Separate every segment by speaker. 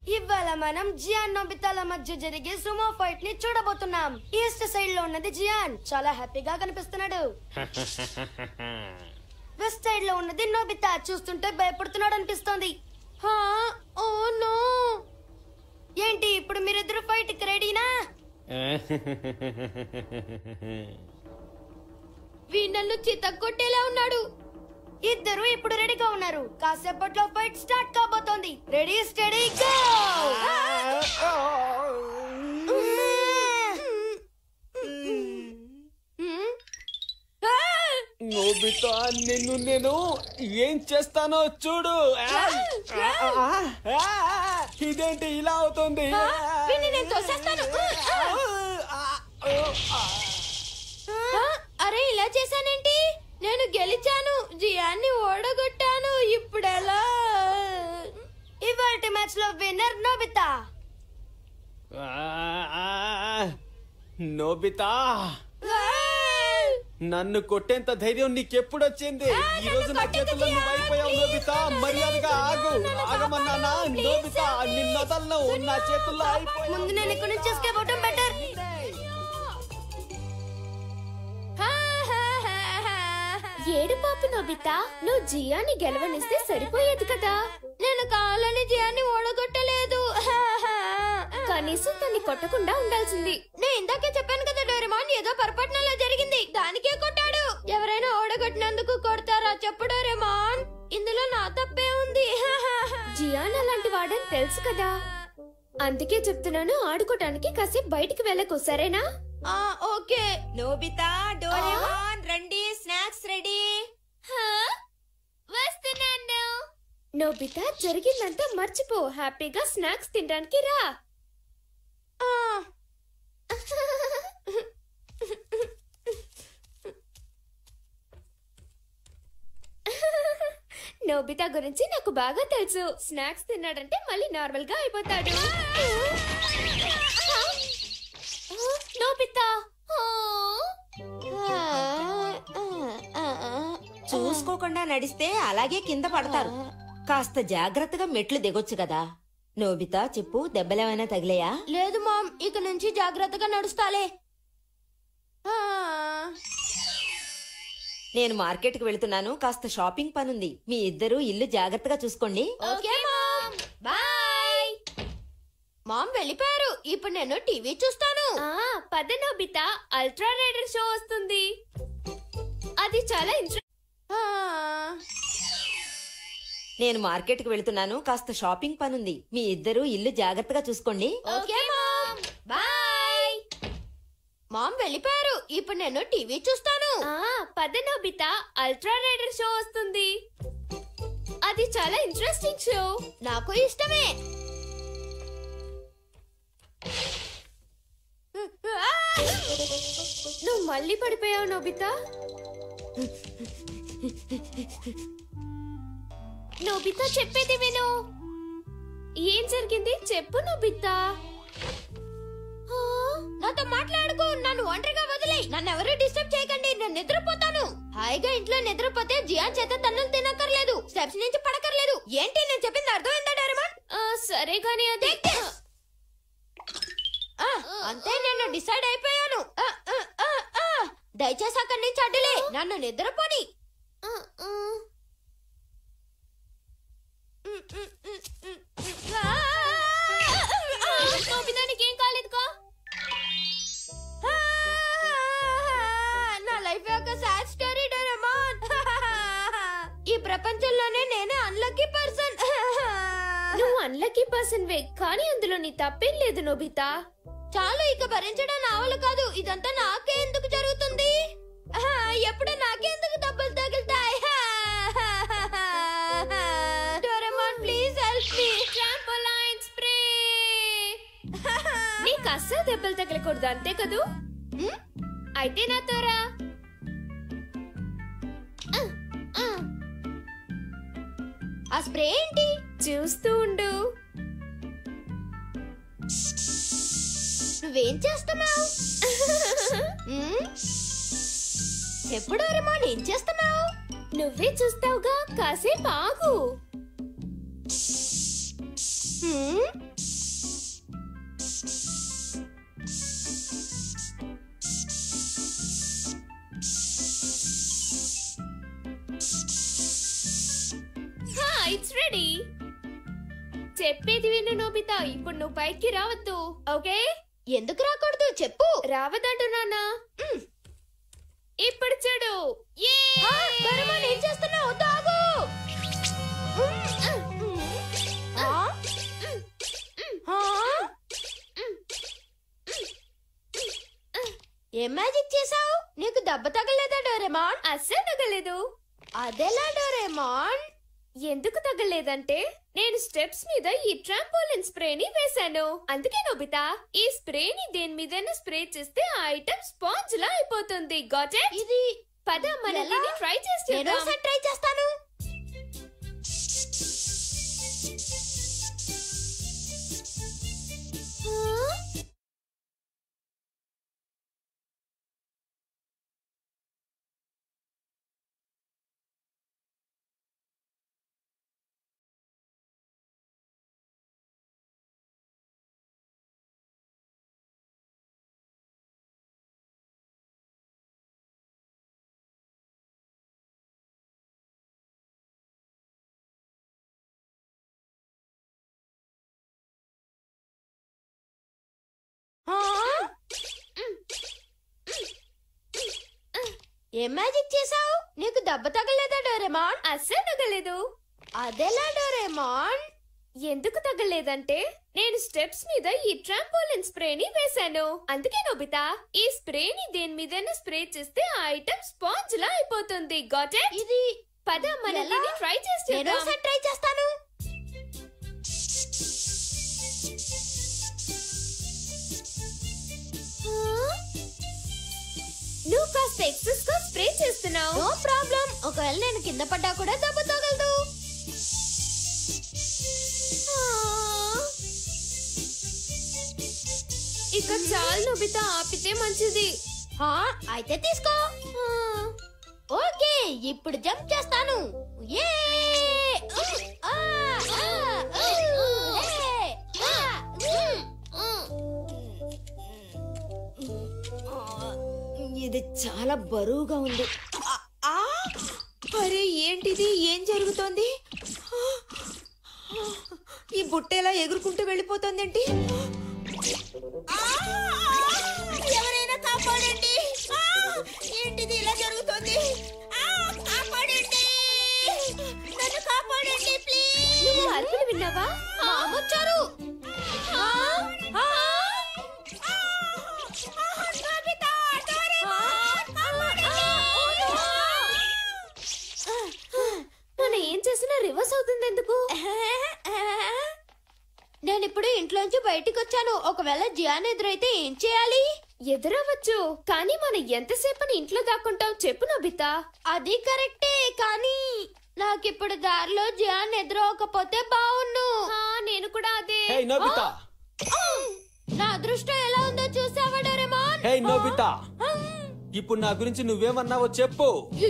Speaker 1: ఇవాళ మనం జియాన్ నోబితాల మధ్య జరిగే సుమో ఫైట్ ని చూడబోతున్నాం ఈస్ట్ సైడ్ లో ఉన్నది జియాన్ చాలా హ్యాపీగా కనిపిస్తున్నాడు వెస్ట్ సైడ్ లో ఉన్నది నోబితా చూస్తుంటే భయపడుతున్నాడు అనిపిస్తోంది హా, ఓ నో ఏంటి ఇప్పుడు మీరిద్దరు ఫైట్ కి రెడీనా వీణ్ణను చితక్కొట్టేలా ఉన్నాడు ఇద్దరు ఇప్పుడు రెడీగా ఉన్నారు కాసేపట్లో ఫైట్ స్టార్ట్ కాబోతోంది రెడీ స్టడీ గో
Speaker 2: నోబితా నిన్ను నేను ఏం చేస్తానో చూడు ఆ! ఆ! ఇదేంటి ఇలా అవుతుంది
Speaker 1: నేను తోసేస్తాను అరే ఇలా చేశానేంటి నేను గెలిచాను జియాన్ని ఓడగొట్టాను ఇప్పుడెలా ఇవాటి మ్యాచ్ లో విన్నర్ నోబితా
Speaker 2: ఆ! ఆ! నోబితా నన్ను కొట్టేంత ధైర్యం నీకెప్పుడొచ్చింది ఈ రోజు నా చేతుల్లో నువ్వు అయిపోయావు నోబితా మర్యాదగా ఆగు ఆగమన్నానా నోబితా నిన్నదలను నా చేతుల్లో అయిపోయావు
Speaker 1: ముందు నేను ఇక్కడ నుంచి ఎస్కేప్ అవటం బెటర్
Speaker 3: ఏడు పాపు నోబితా నువ్వు జియాని గెలవనిస్తే సరిపోయేది కదా
Speaker 1: నేను కావాలని జియాన్ని ఓడగొట్టలేదు
Speaker 3: కనీసం తన్ని కొట్టకుండా ఉండాల్సింది
Speaker 1: నేను ఇందాకే చెప్పాను కదా డోరేమాన్ ఏదో పొరపాటునలో జరిగింది దానికే కొట్టాడు ఎవరైనా ఓడగొట్టినందుకు కొడతారా చెప్పు డోరేమాన్ ఇందులో నా తప్పే ఉంది
Speaker 3: జియాన్ అలాంటి వాడని తెలుసు కదా అందుకే చెప్తున్నాను ఆడుకోవటానికి కాసేపు బయటికి వెళ్ళకు సరేనా
Speaker 1: ఆ, ఓకే
Speaker 4: నోబితా డోరేమాన్ రండి స్నాక్స్ రెడీ
Speaker 3: వస్తున్నాను నోబితా జరిగిందంతా మర్చిపో హ్యాపీగా స్నాక్స్ తినడానికి రా
Speaker 1: ఆ,
Speaker 3: నోబితా గురించి నాకు బాగా తెలుసు స్నాక్స్ తిన్నాడంటే మళ్ళీ నార్మల్ గా అయిపోతాడు నోబితా
Speaker 4: చూసుకోకుండా నడిస్తే అలాగే కింద పడతారు కాస్త జాగ్రత్తగా మెట్లు దిగొచ్చు కదా నోబితా చెప్పు దెబ్బలేమైనా తగిలేయా
Speaker 1: లేదు మామ్ ఇక నుంచి జాగ్రత్తగా నడుస్తాలే ఆ,
Speaker 4: నేను మార్కెట్ కి వెళ్తున్నాను కాస్త షాపింగ్ పనుంది మీ ఇద్దరు ఇల్లు జాగ్రత్తగా చూసుకోండి
Speaker 1: ఓకే మామ్ బాయ్ మామ్ వెళ్ళిపోయారు ఇప్పుడు నేను టీవీ చూస్తాను
Speaker 3: ఆ పద నోబితా అల్ట్రా రైడర్ షో వస్తుంది అది చాలా ఇంట్రెస్ట్
Speaker 1: ఆ,
Speaker 4: నేను మార్కెట్ కి వెళ్తున్నాను కాస్త షాపింగ్ పనుంది మీ ఇద్దరు ఇల్లు జాగ్రత్తగా చూసుకోండి
Speaker 1: ఓకే మామ్ బాయ్ మామ్ వెళ్ళిపోయారు ఇప్పుడు నేను టీవీ చూస్తాను
Speaker 3: ఆ పద నోబితా అల్ట్రా రైడర్ షో వస్తుంది అది చాలా ఇంట్రెస్టింగ్ షో
Speaker 1: నాకు ఇష్టమే
Speaker 3: నువ్వు మళ్ళీ పడిపోయావు నోబితా నోబితా చెప్పేది విను ఏం జరిగింది చెప్పు నోబితా ఆ,
Speaker 1: నాతో మాట్లాడుకో నన్ను ఒంటరిగా వదిలేయ్ నన్ను ఎవరు డిస్టర్బ్ చేయకండి నేను నిద్రపోతాను హాయిగా ఇంట్లో నిద్రపోతే జియాన్ చేత తన్నులు తినక్కర్లేదు స్టెప్స్ నుంచి పడక్కర్లేదు ఏంటి నేను చెప్పింది అర్థమైందా డైరమాన్
Speaker 3: ఆ, సరే కానీ అది
Speaker 1: ఆ, అంతే నేను డిసైడ్ అయిపోయాను ఆ, ఆ, ఆ, ఆ. దయచేసి అక్కడి నుంచి అడ్డులే నన్ను నిద్రపోని
Speaker 3: ఆ, ఆ.
Speaker 1: ఆ,
Speaker 3: నోబితా నీకేం కాలేదుగా
Speaker 1: ఆ, నా లైఫ్ యొక్క సాడ్ స్టోరీ డోరేమాన్ ఈ ప్రపంచంలోనే నేనే అన్లక్కీ పర్సన్
Speaker 3: నువ్వు అన్లక్కీ పర్సన్ వే కానీ అందులో నీ తప్పేం లేదు నోబితా
Speaker 1: చాలు ఇక భరించడం నా వల్ల కాదు ఇదంతా నాకే ఎందుకు జరుగుతుంది ఆహా, ఎప్పుడు నాకే ఎందుకు దెబ్బలు తగులుతాయి Doraemon please help me
Speaker 3: trampoline spray నీకు అస్సలు దెబ్బలు తగలకూడదు అంతే కదూ అయితే నాతో రా ఆ, ఆ.
Speaker 1: ఆ స్ప్రే ఏంటి
Speaker 3: చూస్తూ ఉండు
Speaker 1: నువ్వేం చేస్తున్నావు చెప్పు డోరేమాన్ ఏం చేస్తున్నావు
Speaker 3: నువ్వే చూస్తావుగా కాసేపు ఆగు
Speaker 1: హ్మ్?
Speaker 3: ఇట్స్ రెడీ చెప్పేది విను నోబితా ఇప్పుడు నువ్వు పైకి రావద్దు ఓకే
Speaker 1: ఎందుకు రాకూడదు చెప్పు
Speaker 3: రావద్దంటున్నానా ఇప్పుడు చూడు యే!
Speaker 1: ఆ, డోరేమాన్ ఏం చేస్తున్నావు తాగు ఆ? ఆ? ఏం మ్యాజిక్ చేసావు నీకు దెబ్బ తగలేదా డోరేమాన్
Speaker 3: అస్సలు తగలేదు
Speaker 1: అదెలా డోరేమాన్
Speaker 3: ఎందుకు తగలేదంటే నేను స్టెప్స్ మీద ఈ ట్రాంపోలిన్ స్ప్రేని వేశాను అందుకే నోబితా ఈ స్ప్రేని దేని మీదైనా స్ప్రే చేస్తే ఆ ఐటమ్ స్పాంజ్ లా అయిపోతుంది గాట్
Speaker 1: ఇది
Speaker 3: పద మన
Speaker 1: ఎలా?
Speaker 3: ట్రై చేసి
Speaker 1: నేను
Speaker 3: చూద్దాం.
Speaker 1: ఒకసారి ట్రై చేస్తాను ఆ? ఏం మ్యాజిక్ చేసావు నీకు దెబ్బ తగలేదా డోరేమాన్
Speaker 3: అస్సలు తగలేదు
Speaker 1: అదెలా డోరేమాన్
Speaker 3: ఎందుకు తగలేదంటే నేను స్టెప్స్ మీద ఈ ట్రాంపోలిన్ స్ప్రేని వేశాను అందుకే నోబితా ఈ స్ప్రేని దేని మీదైనా స్ప్రే చేస్తే ఆ ఐటమ్ స్పాంజ్ లా అయిపోతుంది గాట్
Speaker 1: ఇది
Speaker 3: పద మన
Speaker 1: ఎలా?
Speaker 3: ట్రై చేసి
Speaker 1: నేను
Speaker 3: చూద్దాం.
Speaker 1: ఒకసారి ట్రై చేస్తాను
Speaker 3: నువ్వు కాస్త ఎక్సెస్ గా స్ప్రే చేస్తున్నావు
Speaker 1: నో ప్రాబ్లం ఒకవేళ నేను కింద పడ్డా కూడా దెబ్బ తగలదు
Speaker 3: ఇక చాలు నోబితా ఆపితే మంచిది
Speaker 1: హా, అయితే తీసుకో ఓకే ఇప్పుడు జంప్ చేస్తాను ఏ ఆ, ఆ, ఊ, ఏ, ఆ, ఉమ్.
Speaker 4: ఇది చాలా బరువుగా ఉంది ఆ, ఆ! అరే ఏంటిది ఏం జరుగుతోంది ఆ! ఈ బుట్టెలా ఎగురుకుంటూ వెళ్ళిపోతోందేంటి ఆ! ఎవరైనా కాపాడండి ఆ! ఏంటిది ఇలా జరుగుతోంది ఆ! కాపాడండి నన్ను కాపాడండి ప్లీజ్
Speaker 3: నువ్వు అరుపులు విన్నావా
Speaker 1: మా అమ్మ వచ్చారు ఆ, ఆ,
Speaker 3: మనం ఏం చేసినా రివర్స్ అవుతుంది ఎందుకు
Speaker 1: నేను ఇప్పుడు ఇంట్లోంచి బయటికి వచ్చాను ఒకవేళ జియాన్ ఎదురైతే ఏం చేయాలి
Speaker 3: ఎదురవ్వచ్చు కానీ మనం ఎంతసేపని ఇంట్లో దాక్కుంటాం చెప్పు నోబితా
Speaker 1: అది కరెక్టే కానీ నాకిప్పుడు దారిలో జియాన్ ఎదురవకపోతే బావున్ను
Speaker 3: ఆ, నేను కూడా అదే
Speaker 2: హే నోబితా
Speaker 1: నా అదృష్టం ఎలా ఉందో చూసావా డోరేమాన్
Speaker 2: హే నోబితా ఇప్పుడు నా గురించి నువ్వేమన్నావో చెప్పు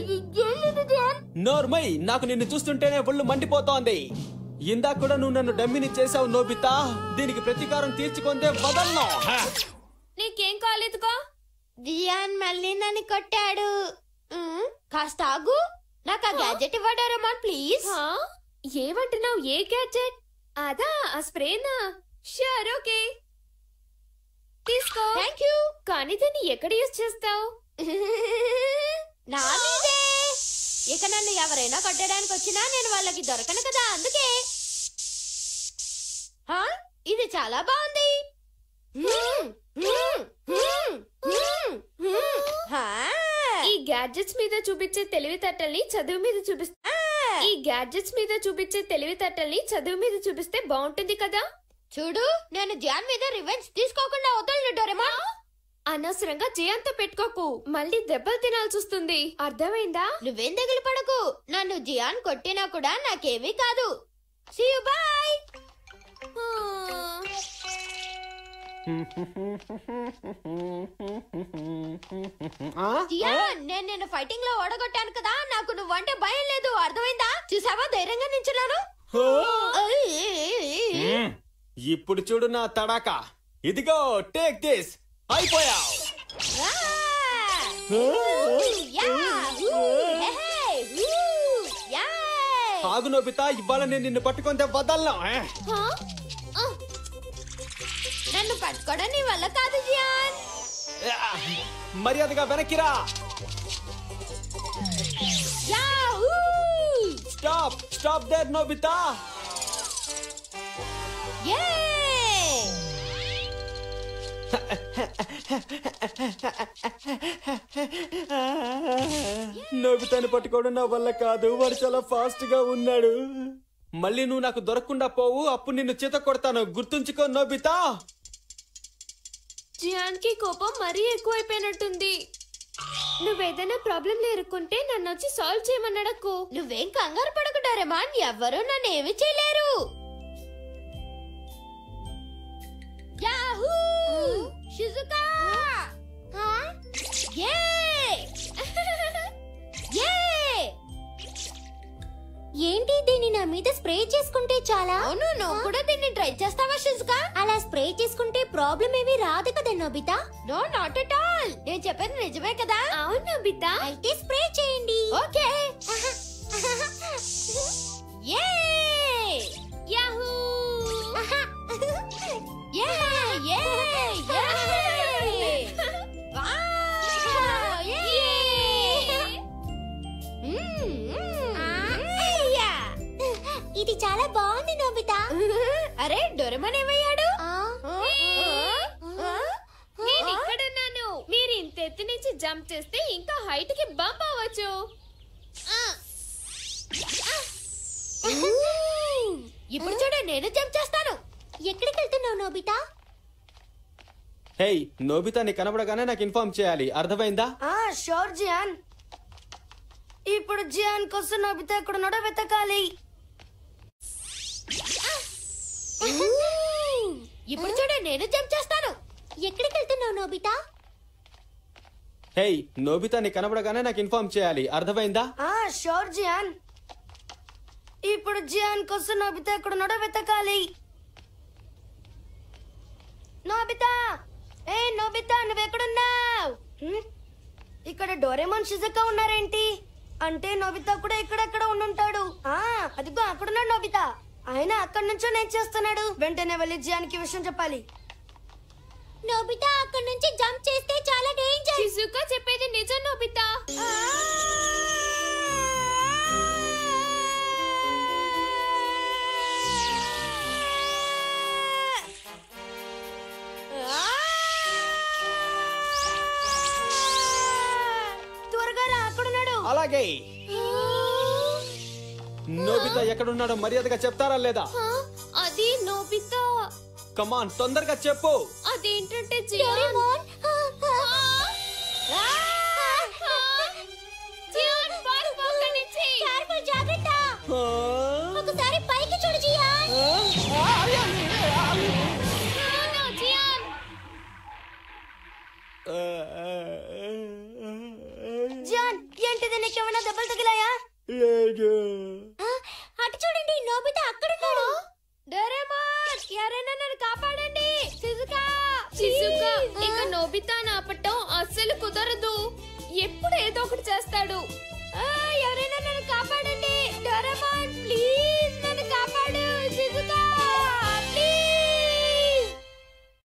Speaker 2: నోర్మై నాకు నిన్ను చూస్తుంటేనే ఒళ్ళు మండిపోతోంది ఇందాక కూడా నువ్వు నన్ను డమ్మిని చేసావు నోబితా దీనికి ప్రతీకారం తీర్చుకుందే వదలను హ.
Speaker 3: నీకేం కాలేదుగా
Speaker 1: జియాన్ మళ్ళీ నన్ను కొట్టాడు ఉమ్, కాస్త ఆగు నాకు ఆ గ్యాజెట్ ఇవ్వ డోరేమాన్ ప్లీజ్
Speaker 3: హా? ఏమంటున్నావు ఏ గ్యాడ్జెట్ అదా ఆ స్ప్రేనా షూర్ ఓకే తీసుకో
Speaker 1: థ్యాంక్ యూ
Speaker 3: కానీ దాన్ని ఎక్కడ యూజ్ చేస్తావు
Speaker 1: నా మీదే ఇక నన్ను ఎవరైనా కొట్టడానికి వచ్చినా నేను వాళ్ళకి దొరకను కదా అందుకే హా? ఇది చాలా బాగుంది హ్మ్, హ్మ్, హ్మ్, హ్మ్, హ్మ్. హా?
Speaker 3: ఈ గ్యాడ్జెట్స్ మీద చూపించే తెలివితేటల్ని చదువు మీద చూపిస్తే ఈ గ్యాడ్జెట్స్ మీద చూపించే తెలివితేటల్ని చదువు మీద చూపిస్తే బాగుంటుంది కదా
Speaker 1: చూడు నేను జాన్ మీద రివెంజ్ తీసుకోకుండా వదలను డోరేమా
Speaker 3: అనవసరంగా జయంతో పెట్టుకోకు మళ్ళీ దెబ్బలు తినాల్సి వస్తుంది అర్థమైందా
Speaker 1: నువ్వేం దిగులు పడకు నన్ను జియాన్ కొట్టినా కూడా నాకేమీ కాదు సీ యు బాయ్
Speaker 2: ఆ?
Speaker 1: జియాన్ నేను నిన్ను ఫైటింగ్ లో ఓడగొట్టాను కదా నాకు నువ్వంటే భయం లేదు అర్థమైందా చూసావా ధైర్యంగా నించున్నాను
Speaker 2: ఓ!
Speaker 1: ఐ, ఐ, ఐ, ఐ.
Speaker 2: మ్మ్. ఇప్పుడు చూడు నా తడాక ఇదిగో టేక్ దిస్ అయిపోయావు
Speaker 1: ఆ! యాహూ! హే! ఊ! యాయ్!
Speaker 2: ఆగు నోబితా ఇవాళ నేను నిన్ను పట్టుకుంటే వదలను ఏ?
Speaker 1: హా? ఆ! నన్ను పట్టుకోవడం నీ వల్ల కాదు జియాన్
Speaker 2: ఆ, మర్యాదగా వెనక్కిరా
Speaker 1: yahoo!
Speaker 2: Stop stop there Nobita
Speaker 1: యే!
Speaker 2: నోబితాని పట్టుకోవడం నా వల్ల కాదు వాడు చాలా ఫాస్ట్ గా ఉన్నాడు మళ్ళీ నువ్వు నాకు దొరకకుండా పోవు అప్పుడు నిన్ను చేత కొడతాను గుర్తుంచుకో నోబితా
Speaker 3: జియాన్ కి కోపం మరీ ఎక్కువైపోయినట్టుంది నువ్వేదైనా ప్రాబ్లం ఎరుక్కుంటే నన్ను వచ్చి సాల్వ్ చేయమన్నాడకు
Speaker 1: నువ్వేం కంగారు పడకు డోరేమాన్ ఎవ్వరూ నన్ను ఏమి చేయలేరు యాహూ షిజుకా యే యే
Speaker 5: ఏంటి దీన్ని నా మీద స్ప్రే చేసుకుంటే చాలా
Speaker 1: అవును నువ్వు కూడా దీన్ని ట్రై చేస్తావా షిజుకా
Speaker 5: అలా స్ప్రే చేసుకుంటే ప్రాబ్లం ఏమీ రాదు కదా Nobita
Speaker 1: no not at all నేను చెప్పేది నిజమే కదా
Speaker 3: అవునా బితా
Speaker 5: అయితే స్ప్రే చేయండి
Speaker 1: ఓకే యే
Speaker 3: యాహూ
Speaker 1: యే యే యే వావ్ యే మ్మ్, మ్మ్. యా.
Speaker 5: ఇది చాలా బాగుంది నోబితా
Speaker 1: అరే డొరమన్ ఏమయ్యాడు
Speaker 5: ఆ,
Speaker 3: నేను ఇక్కడున్నాను మీరు ఇంత ఎత్తు నుంచి జంప్ చేస్తే ఇంకా హైట్ కి బంప్ అవ్వచ్చు
Speaker 1: ఇప్పుడు చూడు నేను జంప్ చేస్తాను
Speaker 5: ఎక్కడికి వెళ్తున్నావు నోబితా
Speaker 2: హేయ్ నోబితా నీ కనబడగానే నాకు ఇన్ఫార్మ్ చేయాలి అర్థమైందా
Speaker 6: ఆ షోర్ జియాన్ ఇప్పుడు జియాన్ కోసం నోబితా ఎక్కడున్నాడో వెతకాలి
Speaker 1: ఇప్పుడు చూడు నేను జంప్ చేస్తాను
Speaker 5: ఎక్కడికి వెళ్తున్నావు నోబితా
Speaker 2: హేయ్ నోబితా నీ కనబడగానే నాకు ఇన్ఫార్మ్ చేయాలి అర్థమైందా
Speaker 6: ఆ షోర్ జియాన్ ఇప్పుడు జియాన్ కోసం నోబితా ఎక్కడున్నాడో వెతకాలి నోబితా ఏ నోబితా నువ్వెక్కడున్నావు హ్మ్? ఇక్కడ డోరేమాన్ షిజుకా ఉన్నారేంటి అంటే నోబితా కూడా ఇక్కడెక్కడ ఉండుంటాడు ఆ అదిగో అక్కడున్నాడు నోబితా ఆయన అక్కడి నుంచో నేను చేస్తున్నాడు వెంటనే వెళ్ళి జియాన్కి ఈ విషయం చెప్పాలి
Speaker 5: నోబితా అక్కడి నుంచి జంప్ చేస్తే చాలా డేంజర్
Speaker 3: షిజుకా చెప్పేది నిజం నోబితా
Speaker 6: త్వరగా రా అక్కడున్నాడు
Speaker 2: అలాగే నోబితా ఎక్కడున్నాడో మర్యాదగా చెప్తారా లేదా
Speaker 3: ఆ, అది నోబితా
Speaker 2: కమాన్ తొందరగా చెప్పు
Speaker 3: అదేంటంటే జియాన్
Speaker 5: డోరేమోన్
Speaker 3: ఆ! జియాన్ పారిపో అక్కడి నుంచి.
Speaker 5: Careful, జాగ్రత్త
Speaker 2: ఆ?
Speaker 5: ఒకసారి పైకి చూడు జియాన్
Speaker 3: అవును, జియాన్
Speaker 6: జియాన్ ఏంటిది నీకేమైనా దెబ్బలు తగిలాయా
Speaker 2: లేదు
Speaker 5: ఆ, అటు చూడండి నోబితా అక్కడున్నాడు
Speaker 1: డోరేమాన్ ఎవరైనా నన్ను కాపాడండి షిజుకా
Speaker 3: షిజుకా ఇక నోబితా ఆపటం అస్సలు కుదరదు ఎప్పుడు ఏదో ఒకటి చేస్తాడు
Speaker 1: ఆ, ఎవరైనా నన్ను కాపాడండి డోరేమాన్ ప్లీజ్